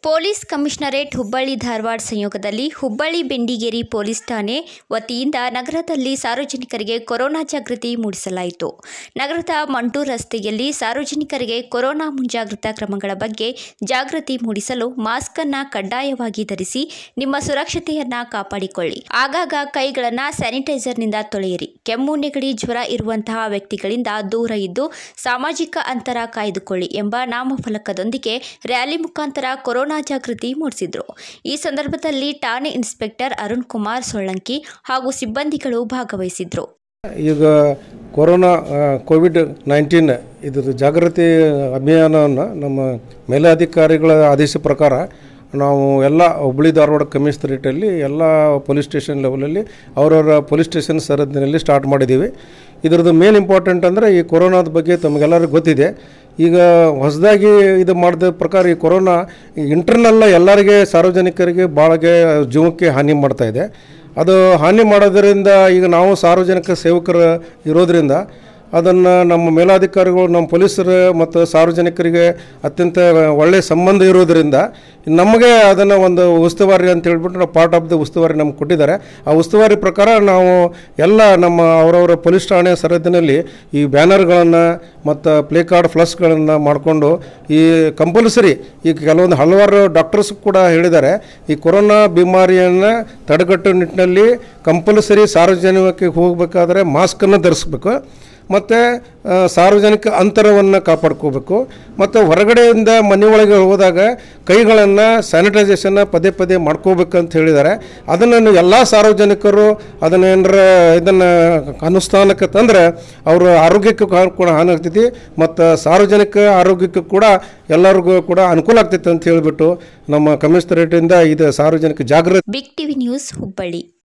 police commissionerate Hubballi Dharwad ಸಂಯೋಗದಲ್ಲಿ Hubballi Bendigeri police ಠಾಣೆ ವತಿಯಿಂದ ನಗರದಲ್ಲಿ ಸಾರ್ವಜನಿಕರಿಗೆ ಕೊರೋನಾ ಜಾಗೃತಿ ಮೂಡಿಸಲಾಯಿತು ನಗರದ ಮಂಟೂರ್ ರಸ್ತೆಯಲ್ಲಿ ಸಾರ್ವಜನಿಕರಿಗೆ ಕೊರೋನಾ ಮುಂಜಾಗ್ರತಾ ಕ್ರಮಗಳ ಬಗ್ಗೆ ಜಾಗೃತಿ ಮೂಡಿಸಲು ಮಾಸ್ಕ್ ಅನ್ನ ಕಡ್ಡಾಯವಾಗಿ ಧರಿಸಿ ನಿಮ್ಮ ಸುರಕ್ಷತೆಯನ್ನ ಕಾಪಾಡಿಕೊಳ್ಳಿ ಆಗಾಗ ಕೈಗಳನ್ನು ಸ್ಯಾನಿಟೈಸರ್ನಿಂದ ತೊಳೆಯಿರಿ ಕೆಮ್ಮು ನೆಗಡಿ ಜ್ವರ ಇರುವಂತಹ ವ್ಯಕ್ತಿಗಳಿಂದ ದೂರ ಇದ್ದು ಸಾಮಾಜಿಕ ಅಂತರ ಕಾಯ್ದುಕೊಳ್ಳಿ ಎಂಬ ನಾಮಫಲಕದೊಂದಿಗೆ ರ್ಯಾಲಿ ಮುಖಾಂತರ ಕೊರೋನಾ ಜಾಗೃತಿ ಮೂಡಿಸಿದ್ರು ಈ ಸಂದರ್ಭದಲ್ಲಿ ಠಾಣೆ ಇನ್ಸ್ಪೆಕ್ಟರ್ ಅರುಣ್ ಕುಮಾರ್ ಸೊಳ್ಳಂಕಿ ಹಾಗೂ ಸಿಬ್ಬಂದಿಗಳು ಭಾಗವಹಿಸಿದ್ರು ಈಗ ಕೊರೋನಾ ಕೋವಿಡ್ ನೈನ್ಟೀನ್ ಇದ್ರ ಜಾಗೃತಿ ಅಭಿಯಾನವನ್ನು ನಮ್ಮ ಮೇಲಧಿಕಾರಿಗಳ ಆದೇಶ ಪ್ರಕಾರ ನಾವು ಎಲ್ಲ ಹುಬ್ಬಳ್ಳಿ ಧಾರವಾಡ ಕಮಿಷನರೇಟಲ್ಲಿ ಎಲ್ಲ ಪೊಲೀಸ್ ಸ್ಟೇಷನ್ ಲೆವೆಲಲ್ಲಿ ಅವರವರ ಪೊಲೀಸ್ ಸ್ಟೇಷನ್ ಸರಹದ್ದಿನಲ್ಲಿ ಸ್ಟಾರ್ಟ್ ಮಾಡಿದ್ದೀವಿ ಇದ್ರದ್ದು ಮೇನ್ ಇಂಪಾರ್ಟೆಂಟ್ ಅಂದರೆ ಈ ಕೊರೋನಾದ ಬಗ್ಗೆ ತಮಗೆಲ್ಲರಿಗೂ ಗೊತ್ತಿದೆ ಈಗ ಹೊಸದಾಗಿ ಇದು ಮಾಡಿದ ಪ್ರಕಾರ ಈ ಕೊರೋನಾ ಇಂಟರ್ನಲ್ಲ ಎಲ್ಲರಿಗೆ ಸಾರ್ವಜನಿಕರಿಗೆ ಭಾಳಗೆ ಜೀವಕ್ಕೆ ಹಾನಿ ಮಾಡ್ತಾ ಇದೆ ಅದು ಹಾನಿ ಮಾಡೋದರಿಂದ ಈಗ ನಾವು ಸಾರ್ವಜನಿಕ ಸೇವಕರು ಇರೋದರಿಂದ ಅದನ್ನು ನಮ್ಮ ಮೇಲಾಧಿಕಾರಿಗಳು ನಮ್ಮ ಪೊಲೀಸರು ಮತ್ತು ಸಾರ್ವಜನಿಕರಿಗೆ ಅತ್ಯಂತ ಒಳ್ಳೆಯ ಸಂಬಂಧ ಇರೋದರಿಂದ ನಮಗೆ ಅದನ್ನು ಒಂದು ಉಸ್ತುವಾರಿ ಅಂತ ಹೇಳ್ಬಿಟ್ಟು ನಾವು ಪಾರ್ಟ್ ಆಫ್ ದ ಉಸ್ತುವಾರಿ ನಮ್ಗೆ ಕೊಟ್ಟಿದ್ದಾರೆ ಆ ಉಸ್ತುವಾರಿ ಪ್ರಕಾರ ನಾವು ಎಲ್ಲ ನಮ್ಮ ಅವರವರ ಪೊಲೀಸ್ ಠಾಣೆ ಸರಹದ್ದಿನಲ್ಲಿ ಈ ಬ್ಯಾನರ್ಗಳನ್ನು ಮತ್ತು ಪ್ಲೇ ಕಾರ್ಡ್ ಫ್ಲಸ್ಗಳನ್ನು ಮಾಡಿಕೊಂಡು ಈ ಕಂಪಲ್ಸರಿ ಈಗ ಕೆಲವೊಂದು ಹಲವಾರು ಡಾಕ್ಟರ್ಸ್ ಕೂಡ ಹೇಳಿದ್ದಾರೆ ಈ ಕೊರೋನಾ ಬಿಮಾರಿಯನ್ನು ತಡೆಗಟ್ಟುವ ನಿಟ್ಟಿನಲ್ಲಿ ಕಂಪಲ್ಸರಿ ಸಾರ್ವಜನಿಕಕ್ಕೆ ಹೋಗಬೇಕಾದ್ರೆ ಮಾಸ್ಕನ್ನು ಧರಿಸ್ಬೇಕು ಮತ್ತು ಸಾರ್ವಜನಿಕ ಅಂತರವನ್ನು ಕಾಪಾಡ್ಕೋಬೇಕು ಮತ್ತು ಹೊರಗಡೆಯಿಂದ ಮನೆಯೊಳಗೆ ಹೋದಾಗ ಕೈಗಳನ್ನು ಸ್ಯಾನಿಟೈಸೇಷನ್ನ ಪದೇ ಪದೇ ಮಾಡ್ಕೋಬೇಕಂತ ಹೇಳಿದ್ದಾರೆ ಅದನ್ನು ಎಲ್ಲ ಸಾರ್ವಜನಿಕರು ಅದನ್ನೇನರ ಇದನ್ನು ಅನುಷ್ಠಾನಕ್ಕೆ ತಂದರೆ ಅವರ ಆರೋಗ್ಯಕ್ಕೂ ಕಾ- ಕೂಡ ಹಾನಿ ಆಗ್ತೈತಿ ಮತ್ತು ಸಾರ್ವಜನಿಕ ಆರೋಗ್ಯಕ್ಕೂ ಕೂಡ ಎಲ್ಲರಿಗೂ ಕೂಡ ಅನುಕೂಲ ಆಗ್ತೈತೆ ಅಂತ ಹೇಳಿಬಿಟ್ಟು ನಮ್ಮ ಕಮಿಷನರೇಟಿಂದ ಇದು ಸಾರ್ವಜನಿಕ ಜಾಗೃತಿ ಬಿಗ್ ಟಿವಿ ನ್ಯೂಸ್ ಹುಬ್ಬಳ್ಳಿ